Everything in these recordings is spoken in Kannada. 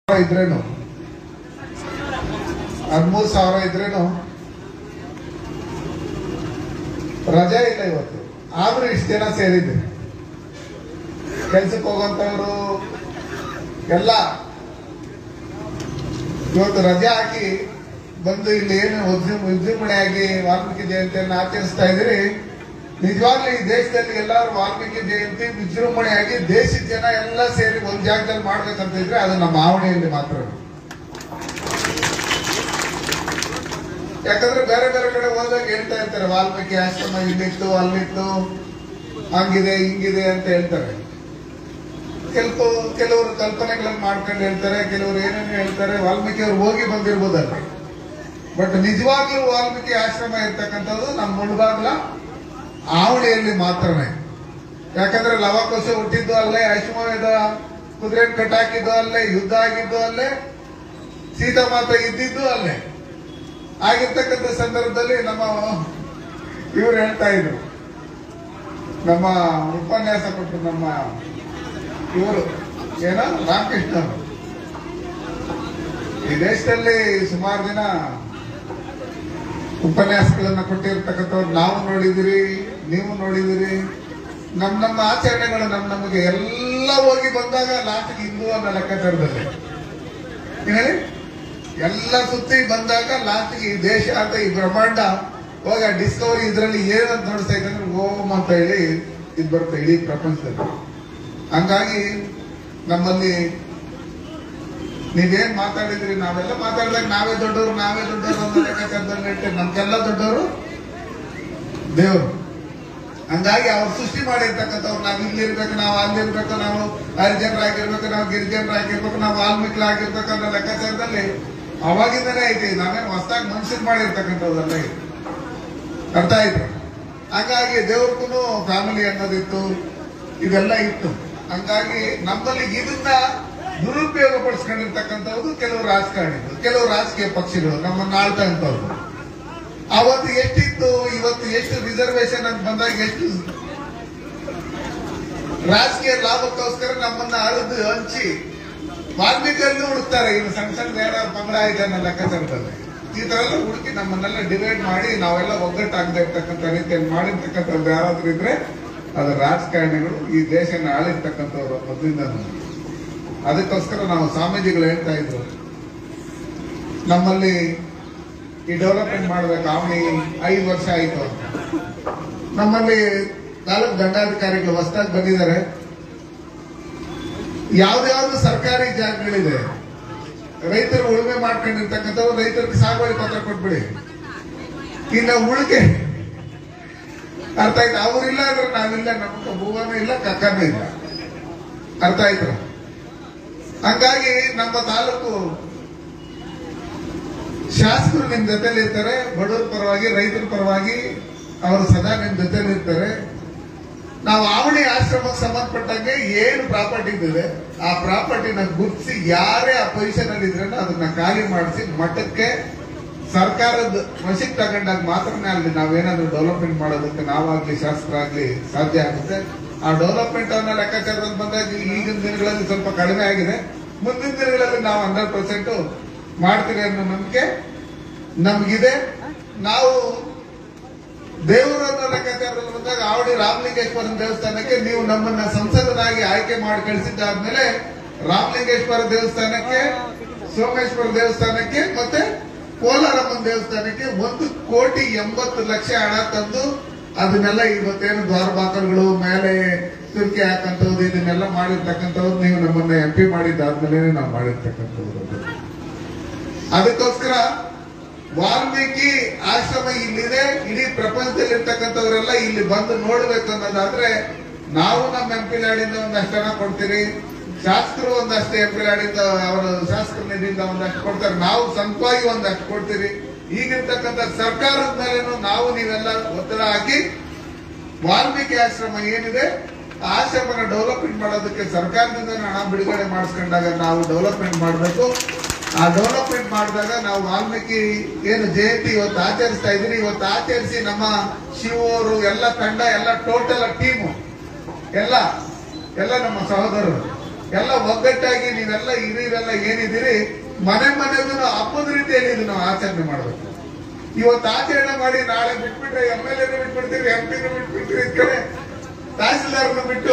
ಇದ್ರೇನು ಹದಿಮೂರು ಸಾವಿರ ಇದ್ರೇನು ರಜೆ ಇಲ್ಲ ಇವತ್ತು ಆದ್ರೂ ಇಷ್ಟು ಜನ ಸೇರಿದ್ದೆ ಕೆಲ್ಸಕ್ಕೆ ಹೋಗುವಂತವ್ರು ಎಲ್ಲ ಇವತ್ತು ರಜೆ ಹಾಕಿ ಬಂದು ಇಲ್ಲಿ ಏನು ಉದ್ಯಮ ವಿಜೃಂಭಣೆಯಾಗಿ ವಾಲ್ಮೀಕಿ ಜಯಂತಿಯನ್ನು ಆಚರಿಸ್ತಾ ಇದ್ದೀರಿ ನಿಜವಾಗ್ಲೂ ಈ ದೇಶದಲ್ಲಿ ಎಲ್ಲರೂ ವಾಲ್ಮೀಕಿ ಜಯಂತಿ ವಿಜೃಂಭಣೆಯಾಗಿ ದೇಶದ ಜನ ಎಲ್ಲ ಸೇರಿ ಒಂದ್ ಜಾಗದಲ್ಲಿ ಮಾಡ್ಬೇಕಂತ ಇದ್ರೆ ಅದು ನಮ್ಮ ಆವಣೆಯಲ್ಲಿ ಮಾತ್ರ ಯಾಕಂದ್ರೆ ಬೇರೆ ಬೇರೆ ಕಡೆ ಹೋದಾಗ ಹೇಳ್ತಾ ಇರ್ತಾರೆ ವಾಲ್ಮೀಕಿ ಆಶ್ರಮ ಇಲ್ಲಿತ್ತು ಅಲ್ಲಿತ್ತು ಹಂಗಿದೆ ಹಿಂಗಿದೆ ಅಂತ ಹೇಳ್ತಾರೆ ಕೆಲವು ಕೆಲವರು ಕಲ್ಪನೆಗಳನ್ನು ಮಾಡ್ಕೊಂಡು ಹೇಳ್ತಾರೆ ಕೆಲವರು ಏನೇನು ಹೇಳ್ತಾರೆ ವಾಲ್ಮೀಕಿ ಅವ್ರು ಹೋಗಿ ಬಂದಿರ್ಬೋದಲ್ಲ ಬಟ್ ನಿಜವಾಗ್ಲೂ ವಾಲ್ಮೀಕಿ ಆಶ್ರಮ ಇರ್ತಕ್ಕಂಥದ್ದು ನಮ್ಮ ಮುಳುಬಾಗ್ಲ ಆವಣಿಯಲ್ಲಿ ಮಾತ್ರನೇ ಯಾಕಂದ್ರೆ ಲವಕೋಶ ಹುಟ್ಟಿದ್ದು ಅಲ್ಲೇ ಅಶ್ವಮೇಧ ಕುದುರೆ ಕಟ್ಟಾಕಿದ್ದು ಅಲ್ಲೇ ಯುದ್ಧ ಆಗಿದ್ದು ಅಲ್ಲೇ ಸೀತಾಮಾತ ಇದ್ದಿದ್ದು ಅಲ್ಲೇ ಆಗಿರ್ತಕ್ಕಂಥ ಸಂದರ್ಭದಲ್ಲಿ ನಮ್ಮ ಇವ್ರು ಹೇಳ್ತಾ ಇದ್ರು ನಮ್ಮ ಉಪನ್ಯಾಸ ಕೊಟ್ಟರು ನಮ್ಮ ಇವರು ಏನೋ ರಾಮಕೃಷ್ಣ ಅವರು. ಈ ದೇಶದಲ್ಲಿ ಸುಮಾರು ದಿನ ಉಪನ್ಯಾಸಗಳನ್ನ ಕೊಟ್ಟಿರ್ತಕ್ಕಂಥವ್ರು ನಾವು ನೋಡಿದಿರಿ ನೀವು ನೋಡಿದಿರಿ ನಮ್ ನಮ್ಮ ಆಚರಣೆಗಳು ನಮ್ ನಮಗೆ ಎಲ್ಲ ಹೋಗಿ ಬಂದಾಗ ಲಾಸ್ಟ್ಗೆ ಹಿಂದೂ ಅನ್ನೋ ಲೆಕ್ಕಾಚಾರದಲ್ಲಿ ಏನ್ ಹೇಳಿ ಎಲ್ಲ ಸುತ್ತಿ ಬಂದಾಗ ಲಾಸ್ಟ್ಗೆ ಈ ದೇಶ ಅಂತ ಈ ಬ್ರಹ್ಮಾಂಡ ಹೋಗ ಡಿಸ್ಕವರಿ ಇದರಲ್ಲಿ ಏನಂತ ನೋಡಿಸ್ತಾ ಇದೆ ಅಂದ್ರೆ ಓಂ ಅಂತ ಹೇಳಿ ಇದು ಬರುತ್ತೆ ಇಡೀ ಪ್ರಪಂಚದಲ್ಲಿ ಹಂಗಾಗಿ ನಮ್ಮಲ್ಲಿ ನೀವೇನ್ ಮಾತಾಡಿದ್ರಿ ನಾವೆಲ್ಲ ಮಾತಾಡಿದಾಗ ನಾವೇ ದೊಡ್ಡವರು ನಾವೇ ದೊಡ್ಡವರು ಅನ್ನೋ ಲೆಕ್ಕಾಚಾರದಲ್ಲಿ ಹೇಳ್ತೇವೆ ನಮ್ಗೆಲ್ಲ ದೊಡ್ಡವರು ದೇವರು ಹಂಗಾಗಿ ಅವ್ರು ಸೃಷ್ಟಿ ಮಾಡಿರ್ತಕ್ಕಂಥವ್ರು ನಾವು ಇಲ್ಲಿರ್ಬೇಕು ನಾವು ಅಲ್ಲಿರ್ಬೇಕು ನಾವು ಹರಿಜನರಾಗಿರ್ಬೇಕು ನಾವು ಗಿರಿಜನರಾಗಿರ್ಬೇಕು ನಾವು ವಾಲ್ಮೀಕಿಲಾಗಿರ್ಬೇಕು ಅನ್ನೋ ಲೆಕ್ಕಾಚಾರದಲ್ಲಿ ಅವಾಗಿಂದನೇ ಐತಿ ನಾವೇನು ಹೊಸದಾಗಿ ಮನುಷ್ಯರು ಮಾಡಿರ್ತಕ್ಕಂಥದ್ದಲ್ಲ ಇದು ಅರ್ಥ ಆಯ್ತು ಹಂಗಾಗಿ ದೇವ್ರಿಗೂ ಫ್ಯಾಮಿಲಿ ಅನ್ನೋದಿತ್ತು ಇದೆಲ್ಲ ಇತ್ತು ಹಂಗಾಗಿ ನಮ್ಮಲ್ಲಿ ಇದನ್ನ ದುರುಪಯೋಗ ಪಡಿಸ್ಕೊಂಡಿರ್ತಕ್ಕಂಥವ್ರು ಕೆಲವು ರಾಜಕಾರಣಿಗಳು ಕೆಲವು ರಾಜಕೀಯ ಪಕ್ಷಗಳು ನಮ್ಮನ್ನ ಆಳ್ತಾ ಇರ್ತವ್ರು ಅವತ್ತು ಎಷ್ಟಿತ್ತು ಇವತ್ತು ಎಷ್ಟು ರಿಸರ್ವೇಶನ್ ಅಂತ ಬಂದಾಗ ಎಷ್ಟು ರಾಜಕೀಯ ಲಾಭಕ್ಕೋಸ್ಕರ ನಮ್ಮನ್ನ ಅಳದು ಹಂಚಿ ವಾಲ್ಮೀಕಿಯಲ್ಲಿ ಹುಡುಕ್ತಾರೆ ಇನ್ನು ಸಣ್ಣ ಸಣ್ಣ ಯಾರ ಪಂಗಡ ಇದೆ ಅನ್ನೋ ಲೆಕ್ಕಾಚಾರದಲ್ಲಿ ಈ ತರ ಎಲ್ಲ ಹುಡುಕಿ ನಮ್ಮನ್ನೆಲ್ಲ ಡಿವೈಡ್ ಮಾಡಿ ನಾವೆಲ್ಲ ಒಗ್ಗಟ್ಟಾಗದೆ ಇರ್ತಕ್ಕಂಥ ರೀತಿಯಲ್ಲಿ ಮಾಡಿರ್ತಕ್ಕಂಥದ್ದು ಯಾರಾದ್ರೂ ಇದ್ರೆ ಅದು ರಾಜಕಾರಣಿಗಳು ಈ ದೇಶನ ಆಳಿರ್ತಕ್ಕಂಥವ್ರು ಮೊದಲಿಂದ ಅದಕ್ಕೋಸ್ಕರ ನಾವು ಸ್ವಾಮೀಜಿಗಳು ಹೇಳ್ತಾ ಇದ್ರು ನಮ್ಮಲ್ಲಿ ಈ ಡೆವಲಪ್ಮೆಂಟ್ ಮಾಡ್ಬೇಕು ಅವನಿ ಐದು ವರ್ಷ ಆಯ್ತು ಅಂತ ನಮ್ಮಲ್ಲಿ ನಾಲ್ಕು ದಂಡಾಧಿಕಾರಿಗಳು ಹೊಸದಾಗಿ ಬಂದಿದ್ದಾರೆ ಯಾವ್ದಾವ್ದು ಸರ್ಕಾರಿ ಜಾಗಗಳಿದೆ ರೈತರು ಉಳುಮೆ ಮಾಡ್ಕೊಂಡಿರ್ತಕ್ಕಂಥವ್ರು ರೈತರಿಗೆ ಸಾಗುವಳಿ ಪತ್ರ ಕೊಟ್ಬಿಡಿ ಇನ್ನ ಉಳಿಕೆ ಅರ್ಥ ಆಯ್ತು ಅವ್ರಿಲ್ಲ ಅಂದ್ರೆ ನಾವಿಲ್ಲ ನಮ್ಗೆ ಭೂವನೂ ಇಲ್ಲ ಕಕ್ಕನೂ ಇಲ್ಲ ಅರ್ಥ ಆಯ್ತು ಹಂಗಾಗಿ ನಮ್ಮ ತಾಲೂಕು ಶಾಸಕರು ನಿಮ್ ಜೊತೆಲಿ ಇರ್ತಾರೆ ಬಡವರ ಪರವಾಗಿ ರೈತರ ಪರವಾಗಿ ಅವರು ಸದಾ ನಿಮ್ ಜೊತೆಲಿ ಇರ್ತಾರೆ ನಾವು ಆವಣಿ ಆಶ್ರಮಕ್ಕೆ ಸಂಬಂಧಪಟ್ಟಂಗೆ ಏನು ಪ್ರಾಪರ್ಟಿ ಇದೆ ಆ ಪ್ರಾಪರ್ಟಿನ ಗುರ್ತಿಸಿ ಯಾರೇ ಆ ಪೊಸಿಷನ್ ಅಲ್ಲಿ ಇದ್ರೆ ಅದನ್ನ ಖಾಲಿ ಮಾಡಿಸಿ ಮಠಕ್ಕೆ ಸರ್ಕಾರದ ವಶಕ್ಕೆ ತಗೊಂಡಾಗ ಮಾತ್ರನೇ ಅಲ್ಲಿ ನಾವೇನಾದ್ರೂ ಡೆವಲಪ್ಮೆಂಟ್ ಮಾಡೋದಕ್ಕೆ ನಾವಾಗ್ಲಿ ಶಾಸಕರಾಗ್ಲಿ ಸಾಧ್ಯ ಆಗುತ್ತೆ ಆ ಡೆವಲಪ್ಮೆಂಟ್ ಅನ್ನೋ ಲೆಕ್ಕಾಚಾರದಲ್ಲಿ ಬಂದಾಗ ಈಗಿನ ದಿನಗಳಲ್ಲಿ ಸ್ವಲ್ಪ ಕಡಿಮೆ ಆಗಿದೆ ಮುಂದಿನ ದಿನಗಳಲ್ಲಿ ನಾವು ಹಂಡ್ರೆಡ್ ಪರ್ಸೆಂಟ್ ಮಾಡ್ತೀವಿ ಅನ್ನೋ ನಂಬಿಕೆ ನಮ್ಗಿದೆ ನಾವು ದೇವರನ್ನ ಲೆಕ್ಕಾಚಾರದಲ್ಲಿ ಬಂದಾಗ ಆವಡಿ ರಾಮಲಿಂಗೇಶ್ವರನ ದೇವಸ್ಥಾನಕ್ಕೆ ನೀವು ನಮ್ಮನ್ನ ಸಂಸದನಾಗಿ ಆಯ್ಕೆ ಮಾಡಿ ಕಳಿಸಿದ್ದಾದ್ಮೇಲೆ ರಾಮಲಿಂಗೇಶ್ವರ ದೇವಸ್ಥಾನಕ್ಕೆ ಸೋಮೇಶ್ವರ ದೇವಸ್ಥಾನಕ್ಕೆ ಮತ್ತೆ ಕೋಲಾರಮ್ಮನ ದೇವಸ್ಥಾನಕ್ಕೆ ಒಂದು ಕೋಟಿ ಎಂಬತ್ತು ಲಕ್ಷ ಹಣ ತಂದು ಅದನ್ನೆಲ್ಲ ಇವತ್ತೇನು ದ್ವಾರಬಾಕಲ್ಗಳು ಮೇಲೆ ತುರ್ಕಿ ಹಾಕಂತವ್ದು ಇದನ್ನೆಲ್ಲ ಮಾಡಿರ್ತಕ್ಕಂಥವ್ರು ನೀವು ನಮ್ಮನ್ನ ಎಂ ಪಿ ಮಾಡಿದ್ದಾದ್ಮೇಲೆ ನಾವು ಮಾಡಿರ್ತಕ್ಕಂಥವ್ರು ಅದಕ್ಕೋಸ್ಕರ ವಾಲ್ಮೀಕಿ ಆಶ್ರಮ ಇಲ್ಲಿದೆ ಇಡೀ ಪ್ರಪಂಚದಲ್ಲಿ ಇರ್ತಕ್ಕಂಥವರೆಲ್ಲ ಇಲ್ಲಿ ಬಂದು ನೋಡ್ಬೇಕು ಅನ್ನೋದಾದ್ರೆ ನಾವು ನಮ್ಮ ಎಂ ಪಿ ಲ್ಯಾಡಿಂದ ಒಂದಷ್ಟು ಹಣ ಕೊಡ್ತೀರಿ ಶಾಸಕರು ಒಂದಷ್ಟು ಎಂ ಪಿ ಲ್ಯಾಡಿಂದ ಅವರ ಶಾಸಕರ ನಿಧಿಯಿಂದ ಒಂದಷ್ಟು ಕೊಡ್ತಾರೆ ನಾವು ಸ್ವಂತವಾಗಿ ಒಂದಷ್ಟು ಕೊಡ್ತೀರಿ ಈಗಿರ್ತಕ್ಕಂಥ ಸರ್ಕಾರದ ಮೇಲೇನು ನಾವು ನೀವೆಲ್ಲ ಒತ್ತಡ ಹಾಕಿ ವಾಲ್ಮೀಕಿ ಆಶ್ರಮ ಏನಿದೆ ಆ ಆಶ್ರಮನ ಡೆವಲಪ್ಮೆಂಟ್ ಮಾಡೋದಕ್ಕೆ ಸರ್ಕಾರದಿಂದ ಹಣ ಬಿಡುಗಡೆ ಮಾಡಿಸ್ಕೊಂಡಾಗ ನಾವು ಡೆವಲಪ್ಮೆಂಟ್ ಮಾಡಬೇಕು ಆ ಡೆವಲಪ್ಮೆಂಟ್ ಮಾಡಿದಾಗ ನಾವು ವಾಲ್ಮೀಕಿ ಏನು ಜಯಂತಿ ಇವತ್ತು ಆಚರಿಸ್ತಾ ಇದ್ರಿ ಇವತ್ತು ಆಚರಿಸಿ ನಮ್ಮ ಶಿವರು ಎಲ್ಲ ತಂಡ ಎಲ್ಲ ಟೋಟಲ್ ಟೀಮು ಎಲ್ಲ ಎಲ್ಲ ನಮ್ಮ ಸಹೋದರರು ಎಲ್ಲ ಒಗ್ಗಟ್ಟಾಗಿ ನೀವೆಲ್ಲ ಹಿರಿಯರೆಲ್ಲ ಏನಿದ್ದೀರಿ ಮನೆ ಮನೆಗೂ ಹಬ್ಬದ ರೀತಿಯಲ್ಲಿ ಇದು ನಾವು ಆಚರಣೆ ಮಾಡಬೇಕು ಇವತ್ತು ಆಚರಣೆ ಮಾಡಿ ನಾಳೆ ಬಿಟ್ಬಿಟ್ರೆ ಎಂ ಎಲ್ ಎನು ಬಿಟ್ಬಿಡ್ತೀವಿ ಎಂ ಪಿನೂ ಬಿಟ್ಬಿಡ್ತೀವಿ ಈ ಕಡೆ ತಹಸೀಲ್ದಾರ್ನು ಬಿಟ್ಟು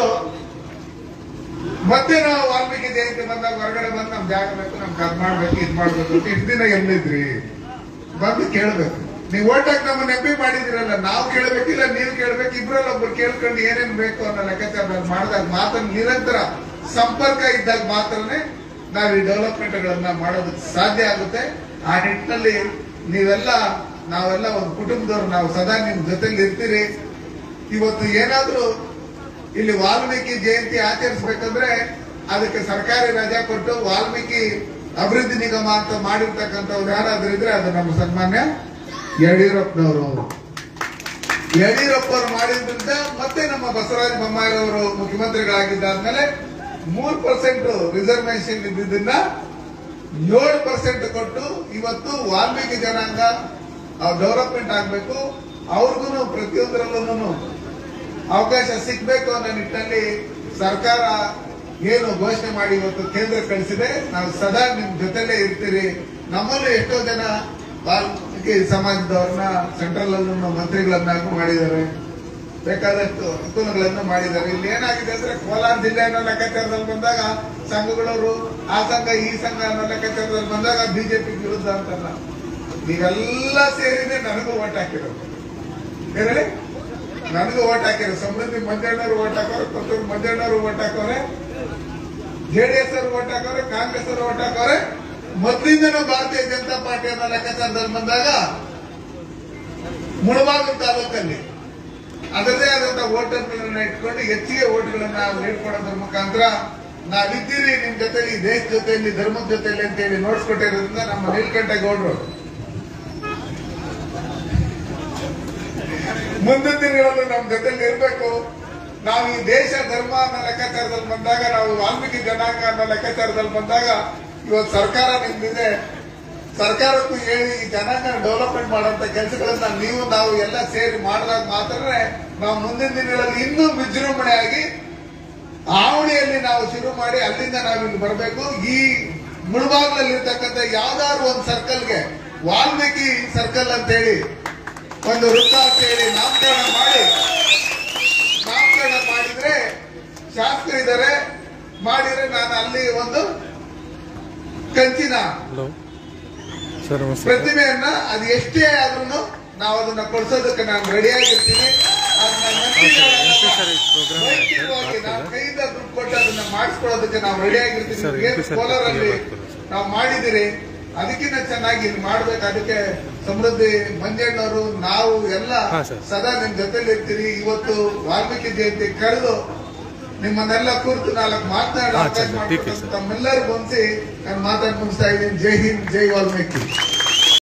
ಮತ್ತೆ ನಾವು ವಾಲ್ಮೀಕಿ ಜಯಂತಿ ಬಂದಾಗ ಹೊರಗಡೆ ಬಂದು ನಮ್ ಜಾಗ ಬೇಕು ನಮ್ಗೆ ಅದ್ ಮಾಡ್ಬೇಕು ಇದ್ ಮಾಡ್ಬೇಕು ಅಂತ ಇಷ್ಟು ದಿನ ಎಲ್ಲಿದ್ರಿ ಬಂದು ಕೇಳ್ಬೇಕು ನೀವು ಓಟಾಕ್ ನಮ್ಮನ್ನ ಎಂ ಪಿ ಮಾಡಿದಿರಲ್ಲ ನಾವು ಕೇಳ್ಬೇಕಿಲ್ಲ ನೀವು ಕೇಳ್ಬೇಕು ಇಬ್ರಲ್ಲಿ ಒಬ್ರು ಕೇಳ್ಕೊಂಡು ಏನೇನ್ ಬೇಕು ಅನ್ನೋ ಲೆಕ್ಕಾಚಾರ ಮಾಡಿದಾಗ ಮಾತ್ರ ನಿರಂತರ ಸಂಪರ್ಕ ಇದ್ದಾಗ ಮಾತ್ರನೇ ನಾವು ಈ ಡೆವಲಪ್ಮೆಂಟ್ ಗಳನ್ನ ಮಾಡೋದಕ್ಕೆ ಸಾಧ್ಯ ಆಗುತ್ತೆ ಆ ನಿಟ್ಟಿನಲ್ಲಿ ನೀವೆಲ್ಲ ನಾವೆಲ್ಲ ಒಂದು ಕುಟುಂಬದವ್ರು ನಾವು ಸದಾ ನಿಮ್ ಜೊತೆಲಿ ಇರ್ತೀರಿ ಇವತ್ತು ಏನಾದ್ರೂ ಇಲ್ಲಿ ವಾಲ್ಮೀಕಿ ಜಯಂತಿ ಆಚರಿಸ್ಬೇಕಂದ್ರೆ ಅದಕ್ಕೆ ಸರ್ಕಾರಿ ರಜಾ ಕೊಟ್ಟು ವಾಲ್ಮೀಕಿ ಅಭಿವೃದ್ಧಿ ನಿಗಮ ಅಂತ ಮಾಡಿರ್ತಕ್ಕಂಥವ್ರು ಯಾರಾದ್ರೂ ಇದ್ರೆ ಅದು ನಮ್ಮ ಸನ್ಮಾನ್ಯ ಯಡಿಯೂರಪ್ಪನವರು ಯಡಿಯೂರಪ್ಪ ಅವರು ಮಾಡಿದ್ರಿಂದ ಮತ್ತೆ ನಮ್ಮ ಬಸವರಾಜ ಬೊಮ್ಮಾಯಿ ಅವರು ಮುಖ್ಯಮಂತ್ರಿಗಳಾಗಿದ್ದಾದ್ಮೇಲೆ ಮೂರ್ ಪರ್ಸೆಂಟ್ ರಿಸರ್ವೇಶನ್ ಇದ್ದಿದ್ದನ್ನ ಏಳು ಪರ್ಸೆಂಟ್ ಕೊಟ್ಟು ಇವತ್ತು ವಾಲ್ಮೀಕಿ ಜನಾಂಗ ಡೆವಲಪ್ಮೆಂಟ್ ಆಗ್ಬೇಕು ಅವ್ರಿಗೂ ಪ್ರತಿಯೊಂದರಲ್ಲೂ ಅವಕಾಶ ಸಿಗ್ಬೇಕು ಅನ್ನೋ ನಿಟ್ಟಿನಲ್ಲಿ ಸರ್ಕಾರ ಏನು ಘೋಷಣೆ ಮಾಡಿ ಇವತ್ತು ಕೇಂದ್ರ ಕಳಿಸಿದೆ ನಾವು ಸದಾ ನಿಮ್ ಜೊತೆಲೇ ಇರ್ತೀರಿ ನಮ್ಮಲ್ಲೂ ಎಷ್ಟೋ ಜನ ವಾಲ್ಮೀಕಿ ಸಮಾಜದವ್ರನ್ನ ಸೆಂಟ್ರಲ್ ಅಲ್ಲೂ ಮಂತ್ರಿಗಳನ್ನಾಗೂ ಮಾಡಿದ್ದಾರೆ ಬೇಕಾದಷ್ಟು ಅನುಕೂಲಗಳನ್ನು ಮಾಡಿದ್ದಾರೆ ಇಲ್ಲಿ ಏನಾಗಿದೆ ಅಂದ್ರೆ ಕೋಲಾರ ಜಿಲ್ಲೆ ಅನ್ನೋ ಲೆಕ್ಕಾಚಾರದಲ್ಲಿ ಬಂದಾಗ ಸಂಘಗಳವರು ಆ ಸಂಘ ಈ ಸಂಘ ಅನ್ನೋ ಲೆಕ್ಕಾಚಾರದಲ್ಲಿ ಬಂದಾಗ ಬಿಜೆಪಿ ವಿರುದ್ಧ ಅಂತಲ್ಲ ನೀವೆಲ್ಲ ಸೇರಿನೇ ನನಗೂ ಓಟ್ ಹಾಕಿರೋದು ಏನೇಳಿ ನನಗೂ ಓಟ್ ಹಾಕಿರೋ ಸಮೃದ್ಧಿ ಮಂಜಣ್ಣವರು ಓಟ್ ಹಾಕೋರೆ ಕೊತ್ತೂರು ಮಂಜಣ್ಣವರು ಓಟ್ ಹಾಕೋರೆ ಜೆಡಿಎಸ್ ಅವರು ಓಟ್ ಹಾಕೋರೆ ಕಾಂಗ್ರೆಸ್ ಅವರು ಓಟ್ ಹಾಕೋರೆ ಮೊದಲಿಂದನೂ ಭಾರತೀಯ ಜನತಾ ಪಾರ್ಟಿ ಅನ್ನೋ ಲೆಕ್ಕಾಚಾರದಲ್ಲಿ ಬಂದಾಗ ಮುಳಬಾಗಿಲು ತಾಲೂಕಲ್ಲಿ ಅದರದೇ ಆದಂತ ವೋಟರ್ಗಳನ್ನ ಇಟ್ಕೊಂಡು ಹೆಚ್ಚಿಗೆ ಓಟ್ಗಳನ್ನ ನೀಡ್ಕೊಡೋದ್ರ ಮುಖಾಂತರ ನಾವಿದ್ದೀರಿ ನಿಮ್ ಜೊತೆಲಿ ಈ ದೇಶ ಜೊತೆಲಿ ಧರ್ಮದ ಜೊತೆಲಿ ಅಂತೇಳಿ ನೋಡ್ಸ್ಕೊಟ್ಟಿರೋದ್ರಿಂದ ನಮ್ಮ ನೀಲ್ಕಂಠೇಗೌಡರು ಮುಂದಿನ ದಿನಗಳಲ್ಲಿ ನಮ್ಮ ಜೊತೆಲಿ ಇರಬೇಕು ನಾವು ಈ ದೇಶ ಧರ್ಮ ಅನ್ನೋ ಲೆಕ್ಕಾಚಾರದಲ್ಲಿ ಬಂದಾಗ ನಾವು ವಾಲ್ಮೀಕಿ ಜನಾಂಗ ಅನ್ನೋ ಲೆಕ್ಕಾಚಾರದಲ್ಲಿ ಬಂದಾಗ ಇವತ್ತು ಸರ್ಕಾರ ನಿಮ್ದಿದೆ ಸರ್ಕಾರಕ್ಕೂ ಹೇಳಿ ಈ ಜನಾಂಗ ಡೆವಲಪ್ಮೆಂಟ್ ಮಾಡುವಂತ ಕೆಲಸಗಳನ್ನ ನೀವು ನಾವು ಎಲ್ಲ ಸೇರಿ ಮಾಡಿದಾಗ ಮಾತ್ರನೇ ನಾವು ಮುಂದಿನ ದಿನಗಳಲ್ಲಿ ಇನ್ನೂ ವಿಜೃಂಭಣೆಯಾಗಿ ಆವಣಿಯಲ್ಲಿ ನಾವು ಶುರು ಮಾಡಿ ಅಲ್ಲಿಂದ ನಾವು ಇಲ್ಲಿ ಬರಬೇಕು ಈ ಮುಳುಬಾಗ್ಲಲ್ಲಿ ಇರ್ತಕ್ಕಂಥ ಯಾವ್ದಾದ್ರು ಒಂದು ಸರ್ಕಲ್ಗೆ ವಾಲ್ಮೀಕಿ ಸರ್ಕಲ್ ಅಂತ ಹೇಳಿ ಒಂದು ವೃತ್ತ ಅಂತ ಹೇಳಿ ನಾಮಕರಣ ಮಾಡಿ ನಾಮಕರಣ ಮಾಡಿದ್ರೆ ಶಾಸಕರಿದ್ದಾರೆ ಮಾಡಿದ್ರೆ ನಾನು ಅಲ್ಲಿ ಒಂದು ಕಂಚಿನ ಹಲೋ ಸರ್ ನಮಸ್ತೆ ಪ್ರತಿಮೆಯನ್ನ ಅದು ಎಷ್ಟೇ ಆದ್ರೂ ನಾವು ಅದನ್ನ ಕೊಡ್ಸೋದಕ್ಕೆ ನಾನು ರೆಡಿ ಆಗಿರ್ತೀನಿ ಅದನ್ನ ಮಂತ್ರಿಗಳನ್ನ MP ಸರ್ ಈ program ವೈಯಕ್ತಿಕವಾಗಿ ನಾವು ಕೈಯಿಂದ ದುಡ್ಡು ಕೊಟ್ಟು ಅದನ್ನ ಮಾಡಿಸ್ಕೊಳ್ಳೋದಕ್ಕೆ ನಾವು ರೆಡಿ ಆಗಿರ್ತೀವಿ ಸರ್, ನಿಮ್ಗೆ MP ಸರ್ ಕೋಲಾರಲ್ಲಿ ಬರ್ತಾರೆ ಸರ್. ನಾವು ಮಾಡಿದಿರಿ ಅದಕ್ಕಿಂತ ಚೆನ್ನಾಗಿ ಇಲ್ಲಿ ಮಾಡ್ಬೇಕು ಅದಕ್ಕೆ ಸಮೃದ್ಧಿ ಮಂಜಣ್ಣವರು ನಾವು ಎಲ್ಲ ಹಾ, ಸರ್. ಸದಾ ನಿಮ್ ಜೊತೆಲಿ ಇರ್ತೀರಿ ಇವತ್ತು ವಾಲ್ಮೀಕಿ ಜಯಂತಿ ಕರೆದು ನಿಮ್ಮನ್ನೆಲ್ಲ ಕುರಿತು ನಾಲ್ಕು ಮಾತನಾಡೋ ಹಾ, ಅವಕಾಶ ಸರ್, ಟೀಕೆ ಮಾಡ್ಕೊಟ್ಟು ಸರ್. ತಮ್ಮೆಲ್ಲರಿಗೂ ಹೊಂದಿಸಿ ನಾನು ಮಾತಾಡಿ ಮುಗಿಸ್ತಾ ಇದ್ದೀನಿ ಜೈ ಹಿಂದ್ ಜೈ ವಾಲ್ಮೀಕಿ